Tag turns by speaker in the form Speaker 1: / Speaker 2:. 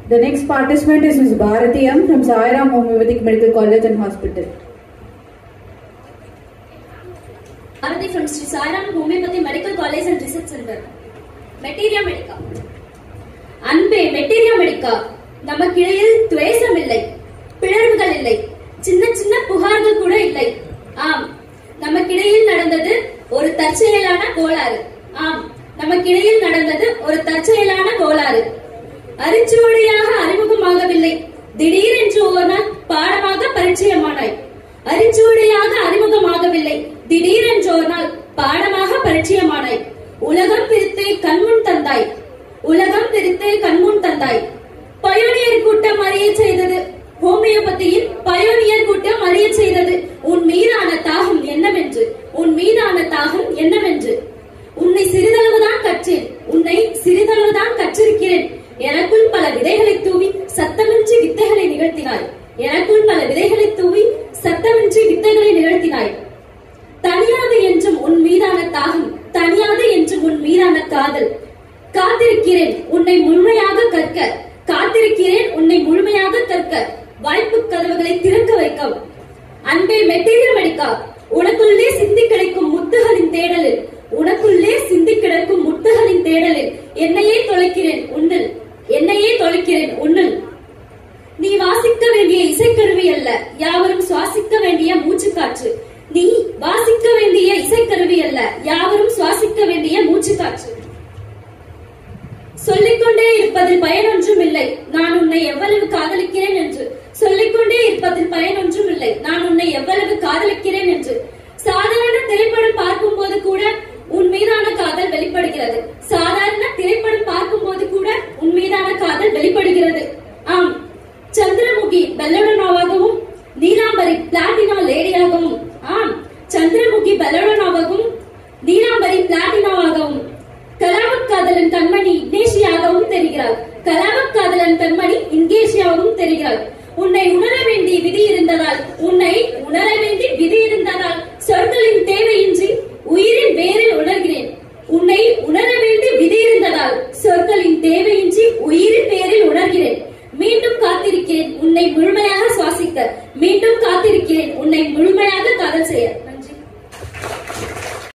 Speaker 1: The next participant is Ms. Bharati M from Sairam Homeopathic Medical College and Hospital.
Speaker 2: Bharati from Sri Sairam Homeopathy Medical College and Research Center. Materia medica அன்பே materia மெடிக்கா நமக்கிடையில் துவேஷம் இல்லை பிளர்வுகள் இல்லை சின்ன சின்ன புகார்கள் கூட இல்லை ஆம் நமக்கிடையில் நடந்தது ஒரு தற்செயலான கோளாறு ஆம் நமக்கிடையில் நடந்தது ஒரு தற்செயலான கோளாறு அரிச்சுவடியாக அறிமுகமாகவில்லை திடீரென்று ஒரு நாள் பாடமாக பரிச்சயமானாய் அரிச்சுவடியாக அறிமுகமாகவில்லை திடீரென்று ஒரு நாள் பாடமாக பரிச்சயமானாய் உலகம் பிரித்தே கண்முன் தந்தாய் உலகம் பிரித்தே கண்முன் தந்தாய் பயோனியர் கூட்டம் அறிய செய்தது ஹோமியோபதியின் பயோனியர் கூட்டம் அறிய செய்தது உன் மீதான தாகம் என்னவென்று உன் மீதான தாகம் என்னவென்று உன்னை சிறிதளவுதான் கற்றேன் உன்னை சிறிதளவுதான் கற்றிருக்கிறேன் எனக்குள் பல விதைகளை தூவி சத்தமின்றி வித்தைகளை நிகழ்த்தினாய் எனக்குள் பல விதைகளை தூவி சத்தமின்றி வித்தைகளை நிகழ்த்தினாய் தனியாது என்றும் உன் மீதான தாகம் தனியாது என்றும் உன் மீதான காதல் காத்திருக்கிறேன் உன்னை முழுமையாக கற்க காத்திருக்கிறேன் உன்னை முழுமையாக கற்க வாய்ப்பு கதவுகளை திறக்க வைக்கவும் அன்பே மெட்டீரியல் மெடிக்கா உனக்குள்ளே சிந்தி கிடைக்கும் முத்துகளின் தேடலில் உனக்குள்ளே சிந்தி கிடக்கும் முத்துகளின் தேடலில் என்னையே தொலைக்கிறேன் உன்னில் என்னையே தொலைக்கிறேன் உன்னில் நீ வாசிக்க வேண்டிய இசைக்கருவி அல்ல யாவரும் சுவாசிக்க வேண்டிய மூச்சுக்காற்று நீ வாசிக்க வேண்டிய இசைக்கருவி அல்ல யாவரும் சுவாசிக்க வேண்டிய மூச்சுக்காற்று சொல்லிக்கொண்டே இருப்பதில் பயனொன்றும் இல்லை நான் உன்னை எவ்வளவு காதலிக்கிறேன் என்று சொல்லிக்கொண்டே இருப்பதில் பயனொன்றும் இல்லை நான் உன்னை எவ்வளவு காதலிக்கிறேன் என்று சாதாரண திரைப்படம் பார்க்கும் போது கூட உன் மீதான காதல் வெளிப்படுகிறது சாதாரண திரைப்படம் பார்க்கும் போது கூட உன் மீதான காதல் வெளிப்படுகிறது ஆம் சந்திரமுகி பெல்லோடனாவாகவும் நீலாம்பரி பிளாட்டினா லேடியாகவும் ஆம் சந்திரமுகி பெல்லோடனாவாகவும் நீலாம்பரி பிளாட்டினாவாகவும் கலாபக் காதலன் கண்மணி இக்னேஷியாகவும் தெரிகிறாள் கலாபக் காதலன் கண்மணி இங்கேஷியாகவும் தெரிகிறாள் உன்னை உணர வேண்டிய விதி இருந்ததால் உன்னை உணர வேண்டிய விதி இருந்ததால் சொற்களின் தேவையின்றி உயிரின் வேரில் உணர்கிறேன் உன்னை உணர வேண்டிய விதி இருந்ததால் சொற்களின் தேவையின்றி உயிரின் பேரில் உணர்கிறேன் மீண்டும் காத்திருக்கிறேன் உன்னை முழுமையாக சுவாசிக்க மீண்டும் காத்திருக்கிறேன் உன்னை முழுமையாக காதல் செய்ய